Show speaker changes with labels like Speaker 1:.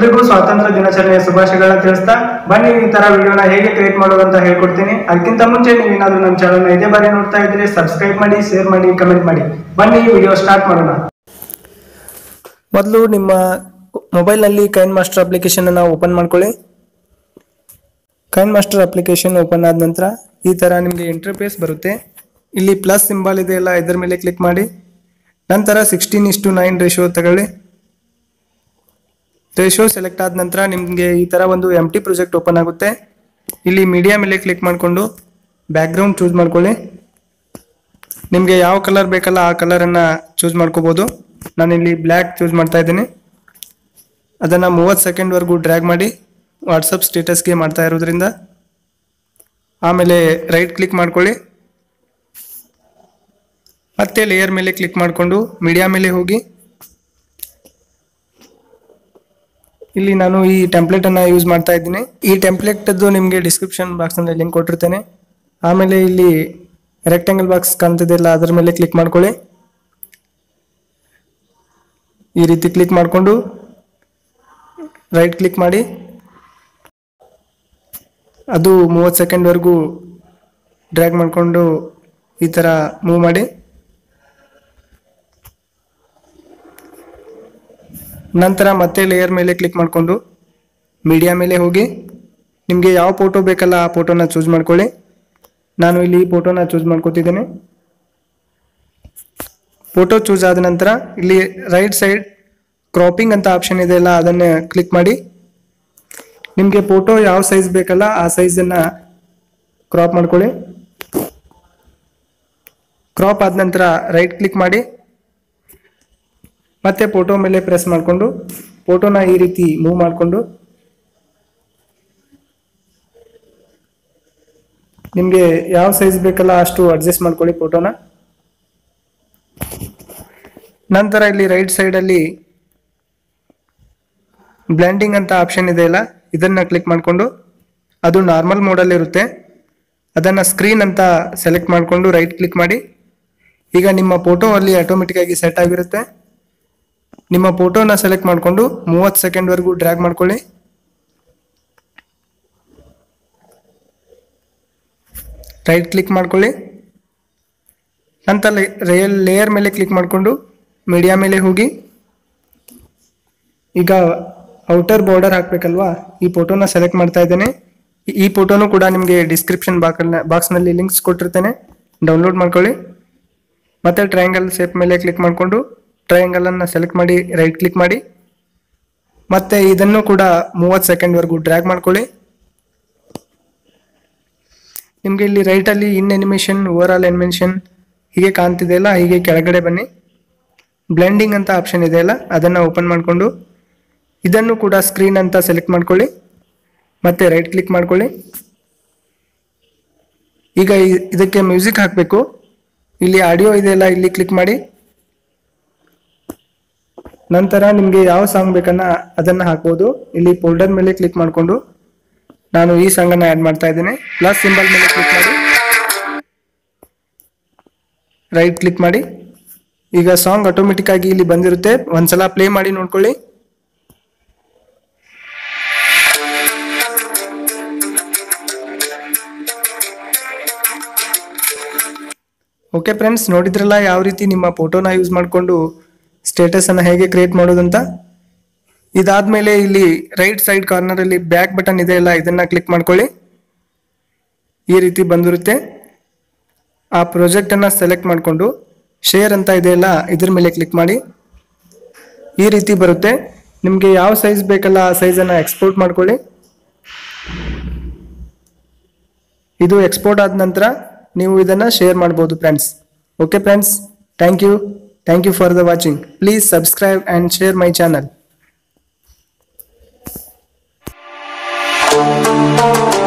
Speaker 1: ಎಲ್ರಿಗೂ ಸ್ವಾತಂತ್ರ್ಯ ದಿನಾಚರಣೆಯ ಶುಭಾಶಯಗಳನ್ನ ತಿಳಿಸ್ತಾ ಬನ್ನಿ ಈ ತರ ವಿಡಿಯೋನ ಹೇಗೆ ಕ್ರಿಯೇಟ್ ಮಾಡೋದು ಅಂತ ಹೇಳ್ಕೊಡ್ತೀನಿ ಅದಕ್ಕಿಂತ ಮುಂಚೆ ನೀವು ಏನಾದ್ರು ನಮ್ಮ ಚಾನಲ್ನ ಇದೇ ಬಾರಿ ನೋಡ್ತಾ ಇದ್ರೆ ಸಬ್ಸ್ಕ್ರೈಬ್ ಮಾಡಿ ಶೇರ್ ಮಾಡಿ ಕಮೆಂಟ್ ಮಾಡಿ ಬನ್ನಿ ವಿಡಿಯೋ ಸ್ಟಾರ್ಟ್ ಮಾಡೋಣ ಮೊದಲು ನಿಮ್ಮ ಮೊಬೈಲ್ನಲ್ಲಿ ಕೈನ್ ಮಾಸ್ಟರ್ ಅಪ್ಲಿಕೇಶನ್ ಅನ್ನು ಓಪನ್ ಮಾಡ್ಕೊಳ್ಳಿ ಕೈನ್ ಮಾಸ್ಟರ್ ಅಪ್ಲಿಕೇಶನ್ ಓಪನ್ ಆದ ನಂತರ ಈ ಥರ ನಿಮಗೆ ಇಂಟರ್ಫೇಸ್ ಬರುತ್ತೆ ಇಲ್ಲಿ ಪ್ಲಸ್ ಸಿಂಬಲ್ ಇದೆಯಲ್ಲ ಇದರ ಮೇಲೆ ಕ್ಲಿಕ್ ಮಾಡಿ ನಂತರ ಸಿಕ್ಸ್ಟೀನ್ ಇಸ್ಟು ನೈನ್ ರೇಷಿಯೋ ತಗೊಳ್ಳಿ ರೇಷಿಯೋ ಸೆಲೆಕ್ಟ್ ಆದ ನಂತರ ನಿಮಗೆ ಈ ಥರ ಒಂದು ಎಮ್ ಟಿ ಪ್ರಾಜೆಕ್ಟ್ ಓಪನ್ ಆಗುತ್ತೆ ಇಲ್ಲಿ ಮೀಡಿಯಾ ಮೇಲೆ ಕ್ಲಿಕ್ ಮಾಡಿಕೊಂಡು ಬ್ಯಾಕ್ಗ್ರೌಂಡ್ ಚೂಸ್ ಮಾಡ್ಕೊಳ್ಳಿ ನಿಮಗೆ ಯಾವ ಕಲರ್ ಬೇಕಲ್ಲ ಆ ಕಲರನ್ನು ಚೂಸ್ ಮಾಡ್ಕೋಬೋದು ನಾನಿಲ್ಲಿ ಬ್ಲ್ಯಾಕ್ ಚೂಸ್ ಮಾಡ್ತಾ ಇದ್ದೀನಿ ಅದನ್ನು ಮೂವತ್ತು ಸೆಕೆಂಡ್ವರೆಗೂ ಡ್ರ್ಯಾಗ್ ಮಾಡಿ ವಾಟ್ಸಪ್ ಸ್ಟೇಟಸ್ಗೆ ಮಾಡ್ತಾ ಇರೋದ್ರಿಂದ ಆಮೇಲೆ ರೈಟ್ ಕ್ಲಿಕ್ ಮಾಡ್ಕೊಳ್ಳಿ ಮತ್ತೆ ಲೇಯರ್ ಮೇಲೆ ಕ್ಲಿಕ್ ಮಾಡಿಕೊಂಡು ಮೀಡಿಯಾ ಮೇಲೆ ಹೋಗಿ ಇಲ್ಲಿ ನಾನು ಈ ಟೆಂಪ್ಲೇಟ್ ಅನ್ನ ಯೂಸ್ ಮಾಡ್ತಾ ಇದ್ದೀನಿ ಈ ಟೆಂಪ್ಲೇಟ್ ನಿಮಗೆ ಡಿಸ್ಕ್ರಿಪ್ಷನ್ ಬಾಕ್ಸ್ ನಲ್ಲಿ ಲಿಂಕ್ ಕೊಟ್ಟಿರ್ತೇನೆ ಆಮೇಲೆ ಇಲ್ಲಿ ರೆಕ್ಟಾಂಗಲ್ ಬಾಕ್ಸ್ ಕಾಣ್ತಿದೆಯಲ್ಲ ಅದರ ಮೇಲೆ ಕ್ಲಿಕ್ ಮಾಡ್ಕೊಳ್ಳಿ ಈ ರೀತಿ ಕ್ಲಿಕ್ ಮಾಡಿಕೊಂಡು ರೈಟ್ ಕ್ಲಿಕ್ ಮಾಡಿ ಅದು ಮೂವತ್ತು ಸೆಕೆಂಡ್ವರೆಗೂ ಡ್ರ್ಯಾಗ್ ಮಾಡಿಕೊಂಡು ಈ ಥರ ಮೂವ್ ಮಾಡಿ ನಂತರ ಮತ್ತೆ ಲೇಯರ್ ಮೇಲೆ ಕ್ಲಿಕ್ ಮಾಡಿಕೊಂಡು ಮೀಡಿಯಾ ಮೇಲೆ ಹೋಗಿ ನಿಮಗೆ ಯಾವ ಫೋಟೋ ಬೇಕಲ್ಲ ಆ ಫೋಟೋನ ಚೂಸ್ ಮಾಡ್ಕೊಳ್ಳಿ ನಾನು ಇಲ್ಲಿ ಈ ಫೋಟೋನ ಚೂಸ್ ಮಾಡ್ಕೊತಿದ್ದೇನೆ ಫೋಟೋ ಚೂಸ್ ಆದ ನಂತರ ಇಲ್ಲಿ ರೈಟ್ ಸೈಡ್ ಕ್ರಾಪಿಂಗ್ ಅಂತ ಆಪ್ಷನ್ ಇದೆಯಲ್ಲ ಅದನ್ನು ಕ್ಲಿಕ್ ಮಾಡಿ ನಿಮಗೆ ಫೋಟೋ ಯಾವ ಸೈಜ್ ಬೇಕಲ್ಲ ಆ ಸೈಜನ್ನು ಕ್ರಾಪ್ ಮಾಡ್ಕೊಳ್ಳಿ ಕ್ರಾಪ್ ಆದ ನಂತರ ರೈಟ್ ಕ್ಲಿಕ್ ಮಾಡಿ ಮತ್ತೆ ಫೋಟೋ ಮೇಲೆ ಪ್ರೆಸ್ ಮಾಡಿಕೊಂಡು ಫೋಟೋನ ಈ ರೀತಿ ಮೂವ್ ಮಾಡಿಕೊಂಡು ನಿಮಗೆ ಯಾವ ಸೈಜ್ ಬೇಕಲ್ಲ ಅಷ್ಟು ಅಡ್ಜಸ್ಟ್ ಮಾಡ್ಕೊಳ್ಳಿ ಫೋಟೋನ ನಂತರ ಇಲ್ಲಿ ರೈಟ್ ಸೈಡಲ್ಲಿ ಬ್ಲೆಂಡಿಂಗ್ ಅಂತ ಆಪ್ಷನ್ ಇದೆಯಲ್ಲ ಇದನ್ನ ಕ್ಲಿಕ್ ಮಾಡಿಕೊಂಡು ಅದು ನಾರ್ಮಲ್ ಮೋಡಲ್ಲಿ ಇರುತ್ತೆ ಅದನ್ನು ಸ್ಕ್ರೀನ್ ಅಂತ ಸೆಲೆಕ್ಟ್ ಮಾಡಿಕೊಂಡು ರೈಟ್ ಕ್ಲಿಕ್ ಮಾಡಿ ಈಗ ನಿಮ್ಮ ಫೋಟೋ ಅಲ್ಲಿ ಆಟೋಮೆಟಿಕ್ ಆಗಿ ಸೆಟ್ ಆಗಿರುತ್ತೆ ನಿಮ್ಮ ಫೋಟೋನ ಸೆಲೆಕ್ಟ್ ಮಾಡಿಕೊಂಡು ಮೂವತ್ತು ಸೆಕೆಂಡ್ವರೆಗೂ ಡ್ರ್ಯಾಗ್ ಮಾಡ್ಕೊಳ್ಳಿ ರೈಟ್ ಕ್ಲಿಕ್ ಮಾಡ್ಕೊಳ್ಳಿ ನಂತರ ರೇಯಲ್ ಲೇಯರ್ ಮೇಲೆ ಕ್ಲಿಕ್ ಮಾಡಿಕೊಂಡು ಮೀಡಿಯಾ ಮೇಲೆ ಹೋಗಿ ಈಗ ಔಟರ್ ಬಾರ್ಡರ್ ಹಾಕಬೇಕಲ್ವಾ ಈ ಫೋಟೋನ ಸೆಲೆಕ್ಟ್ ಮಾಡ್ತಾ ಇದ್ದೇನೆ ಈ- ಈ ಫೋಟೋನು ಕೂಡ ನಿಮಗೆ ಡಿಸ್ಕ್ರಿಪ್ಷನ್ ಬಾಕಲ್ನ ಬಾಕ್ಸ್ನಲ್ಲಿ ಲಿಂಕ್ಸ್ ಕೊಟ್ಟಿರ್ತೇನೆ ಡೌನ್ಲೋಡ್ ಮಾಡ್ಕೊಳ್ಳಿ ಮತ್ತೆ ಟ್ರಯಾಂಗಲ್ ಶೇಪ್ ಮೇಲೆ ಕ್ಲಿಕ್ ಮಾಡಿಕೊಂಡು ಟ್ರಯಾಂಗಲನ್ನು ಸೆಲೆಕ್ಟ್ ಮಾಡಿ ರೈಟ್ ಕ್ಲಿಕ್ ಮಾಡಿ ಮತ್ತೆ ಇದನ್ನು ಕೂಡ ಮೂವತ್ತು ಸೆಕೆಂಡ್ವರೆಗೂ ಡ್ರ್ಯಾಗ್ ಮಾಡ್ಕೊಳ್ಳಿ ನಿಮಗೆ ಇಲ್ಲಿ ರೈಟಲ್ಲಿ in animation overall animation ಹೀಗೆ ಕಾಣ್ತಿದೆಯಲ್ಲ ಹೀಗೆ ಕೆಳಗಡೆ ಬನ್ನಿ ಬ್ಲೆಂಡಿಂಗ್ ಅಂತ ಆಪ್ಷನ್ ಇದೆಯಲ್ಲ ಅದನ್ನು ಓಪನ್ ಮಾಡಿಕೊಂಡು ಇದನ್ನು ಕೂಡ ಸ್ಕ್ರೀನ್ ಅಂತ ಸೆಲೆಕ್ಟ್ ಮಾಡ್ಕೊಳ್ಳಿ ಮತ್ತೆ ರೈಟ್ ಕ್ಲಿಕ್ ಮಾಡ್ಕೊಳ್ಳಿ ಈಗ ಇ- ಇದಕ್ಕೆ ಮ್ಯೂಸಿಕ್ ಹಾಕಬೇಕು ಇಲ್ಲಿ ಆಡಿಯೋ ಇದೆಯಲ್ಲ ಇಲ್ಲಿ ಕ್ಲಿಕ್ ಮಾಡಿ ನಂತರ ನಿಮಗೆ ಯಾವ ಸಾಂಗ್ ಬೇಕನ್ನ ಅದನ್ನು ಹಾಕ್ಬೋದು ಇಲ್ಲಿ ಫೋಲ್ಡರ್ ಮೇಲೆ ಕ್ಲಿಕ್ ಮಾಡಿಕೊಂಡು ನಾನು ಈ ಸಾಂಗನ್ನು ಆ್ಯಡ್ ಮಾಡ್ತಾ ಇದ್ದೇನೆ ಪ್ಲಸ್ ಸಿಂಬಲ್ ಮೇಲೆ ಕ್ಲಿಕ್ ಮಾಡಿ ರೈಟ್ ಕ್ಲಿಕ್ ಮಾಡಿ ಈಗ ಸಾಂಗ್ ಆಟೋಮೆಟಿಕ್ ಆಗಿ ಇಲ್ಲಿ ಬಂದಿರುತ್ತೆ ಒಂದ್ಸಲ ಪ್ಲೇ ಮಾಡಿ ನೋಡ್ಕೊಳ್ಳಿ ಓಕೆ ಫ್ರೆಂಡ್ಸ್ ನೋಡಿದ್ರಲ್ಲ ಯಾವ ರೀತಿ ನಿಮ್ಮ ಫೋಟೋನ ಯೂಸ್ ಮಾಡಿಕೊಂಡು ಸ್ಟೇಟಸನ್ನು ಹೇಗೆ ಕ್ರಿಯೇಟ್ ಮಾಡೋದಂತ ಇದಾದ್ಮೇಲೆ ಇಲ್ಲಿ ರೈಟ್ ಸೈಡ್ ಕಾರ್ನರ್ ಅಲ್ಲಿ ಬ್ಯಾಕ್ ಬಟನ್ ಇದೆಯಲ್ಲ ಇದನ್ನ ಕ್ಲಿಕ್ ಮಾಡ್ಕೊಳ್ಳಿ ಈ ರೀತಿ ಬಂದಿರುತ್ತೆ ಆ ಪ್ರಾಜೆಕ್ಟ್ ಅನ್ನ ಸೆಲೆಕ್ಟ್ ಮಾಡಿಕೊಂಡು ಶೇರ್ ಅಂತ ಇದೆಯಲ್ಲ ಇದ್ರ ಮೇಲೆ ಕ್ಲಿಕ್ ಮಾಡಿ ಈ ರೀತಿ ಬರುತ್ತೆ ನಿಮಗೆ ಯಾವ ಸೈಜ್ ಬೇಕಲ್ಲ ಆ ಸೈಜನ್ನು ಎಕ್ಸ್ಪೋರ್ಟ್ ಮಾಡ್ಕೊಳ್ಳಿ ಇದು ಎಕ್ಸ್ಪೋರ್ಟ್ ಆದ ನಂತರ ನೀವು ಇದನ್ನು ಶೇರ್ ಮಾಡ್ಬೋದು friends okay friends thank you thank you for the watching please subscribe and share my channel